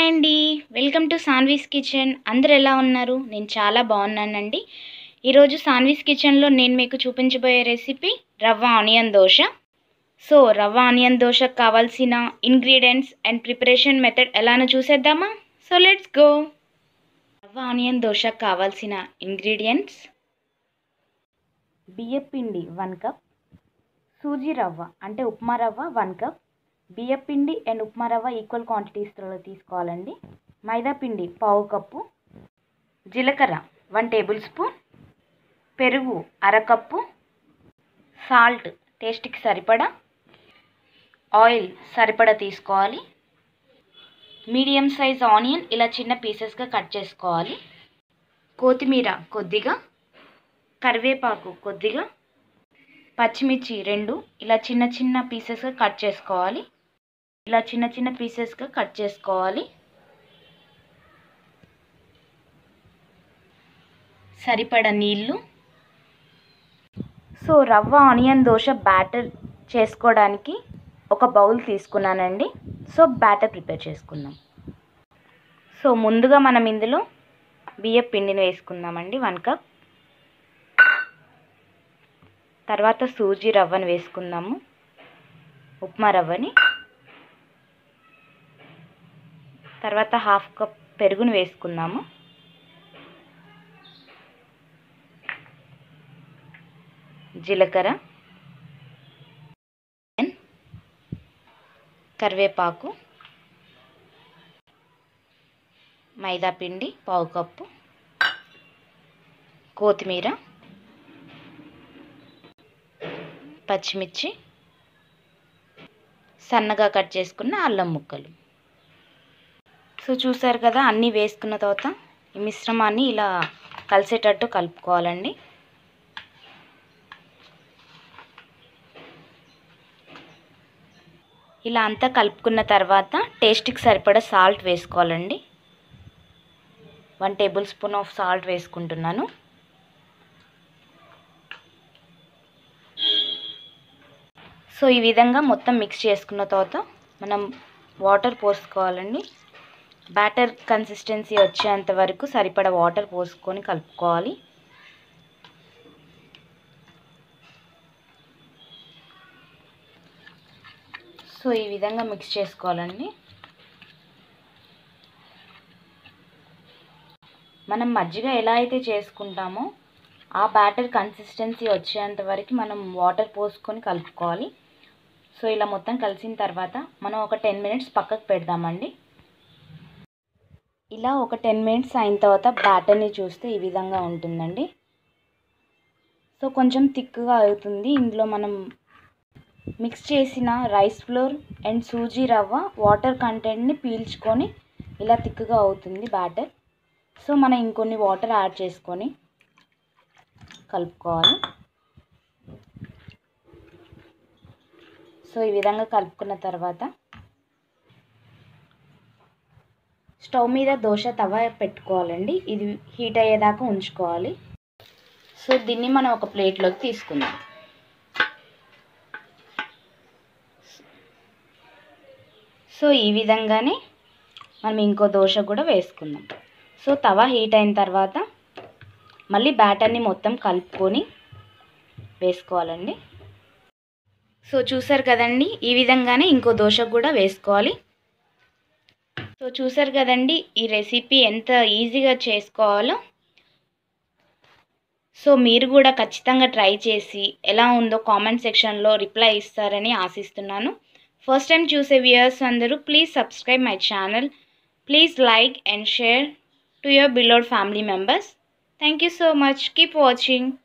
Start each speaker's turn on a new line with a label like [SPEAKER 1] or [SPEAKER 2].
[SPEAKER 1] hi అండి welcome to సాన్వీస్ kitchen అందరు ఎలా ఉన్నారు నేను చాలా బాగున్నానండి ఈరోజు సాన్వీస్ కిచెన్లో నేను మీకు చూపించబోయే recipe rava onion dosa so rava onion దోశకు కావాల్సిన ఇంగ్రీడియంట్స్ అండ్ ప్రిపరేషన్ మెథడ్ ఎలానో చూసేద్దామా so let's go rava onion దోశకు కావాల్సిన ఇంగ్రీడియంట్స్ బియ్యపిండి వన్ కప్ సూజీ రవ్వ అంటే ఉప్మా రవ్వ వన్ కప్ బియ్యపిండి అండ్ ఉప్మా రవ్వ ఈక్వల్ క్వాంటిటీస్లో తీసుకోవాలండి మైదా పిండి పావు కప్పు జీలకర్ర వన్ టేబుల్ స్పూన్ పెరుగు అరకప్పు సాల్ట్ టేస్ట్కి సరిపడా ఆయిల్ సరిపడా తీసుకోవాలి మీడియం సైజ్ ఆనియన్ ఇలా చిన్న పీసెస్గా కట్ చేసుకోవాలి కొత్తిమీర కొద్దిగా కరివేపాకు కొద్దిగా పచ్చిమిర్చి రెండు ఇలా చిన్న చిన్న పీసెస్గా కట్ చేసుకోవాలి ఇలా చిన్న చిన్న పీసెస్గా కట్ చేసుకోవాలి సరిపడ నీళ్ళు so rava onion dosa batter చేసుకోవడానికి ఒక బౌల్ తీసుకున్నానండి సో బ్యాటర్ ప్రిపేర్ చేసుకుందాం సో ముందుగా మనం ఇందులో బియ్యం పిండిని వేసుకుందామండి వన్ కప్ తర్వాత సూజీ రవ్వను వేసుకుందాము ఉప్మా రవ్వని తర్వాత హాఫ్ కప్ పెరుగును వేసుకుందాము జీలకర్ర కరివేపాకు మైదా పిండి పావు కప్పు కొత్తిమీర పచ్చిమిర్చి సన్నగా కట్ చేసుకున్న అల్లం ముక్కలు సో చూసారు కదా అన్నీ వేసుకున్న తర్వాత ఈ మిశ్రమాన్ని ఇలా కలిసేటట్టు కలుపుకోవాలండి ఇలా అంతా కలుపుకున్న తర్వాత టేస్ట్కి సరిపడా సాల్ట్ వేసుకోవాలండి one tablespoon of salt వేసుకుంటున్నాను సో ఈ విధంగా మొత్తం మిక్స్ చేసుకున్న తర్వాత మనం వాటర్ పోసుకోవాలండి బ్యాటర్ కన్సిస్టెన్సీ వచ్చేంత వరకు సరిపడా వాటర్ పోసుకొని కలుపుకోవాలి సో ఈ విధంగా మిక్స్ చేసుకోవాలండి మనం మజ్జిగ ఎలా అయితే చేసుకుంటామో ఆ బ్యాటర్ కన్సిస్టెన్సీ వచ్చేంత వరకు మనం వాటర్ పోసుకొని కలుపుకోవాలి సో ఇలా మొత్తం కలిసిన తర్వాత మనం ఒక టెన్ మినిట్స్ పక్కకు పెడదామండి ఇలా ఒక టెన్ మినిట్స్ అయిన తర్వాత బ్యాటర్ని చూస్తే ఈ విధంగా ఉంటుందండి సో కొంచెం థిక్గా అవుతుంది ఇందులో మనం మిక్స్ చేసిన రైస్ ఫ్లోర్ అండ్ సూజీ రవ్వ వాటర్ కంటెంట్ని పీల్చుకొని ఇలా థిక్గా అవుతుంది బ్యాటర్ సో మనం ఇంకొన్ని వాటర్ యాడ్ చేసుకొని కలుపుకోవాలి సో ఈ విధంగా కలుపుకున్న తర్వాత స్టవ్ మీద దోశ తవ పెట్టుకోవాలండి ఇది హీట్ అయ్యేదాకా ఉంచుకోవాలి సో దీన్ని మనం ఒక ప్లేట్లోకి తీసుకుందాం సో ఈ విధంగానే మనం ఇంకో దోశ కూడా వేసుకుందాం సో తవ హీట్ అయిన తర్వాత మళ్ళీ బ్యాటర్ని మొత్తం కలుపుకొని వేసుకోవాలండి సో చూసారు కదండి ఈ విధంగానే ఇంకో దోశ కూడా వేసుకోవాలి సో చూసారు కదండి ఈ రెసిపీ ఎంత ఈజీగా చేసుకోవాలో సో మీరు కూడా ఖచ్చితంగా ట్రై చేసి ఎలా ఉందో కామెంట్ సెక్షన్లో రిప్లై ఇస్తారని ఆశిస్తున్నాను ఫస్ట్ టైం చూసే వ్యూయర్స్ అందరూ please subscribe my channel please like and share to your beloved family members thank you so much keep watching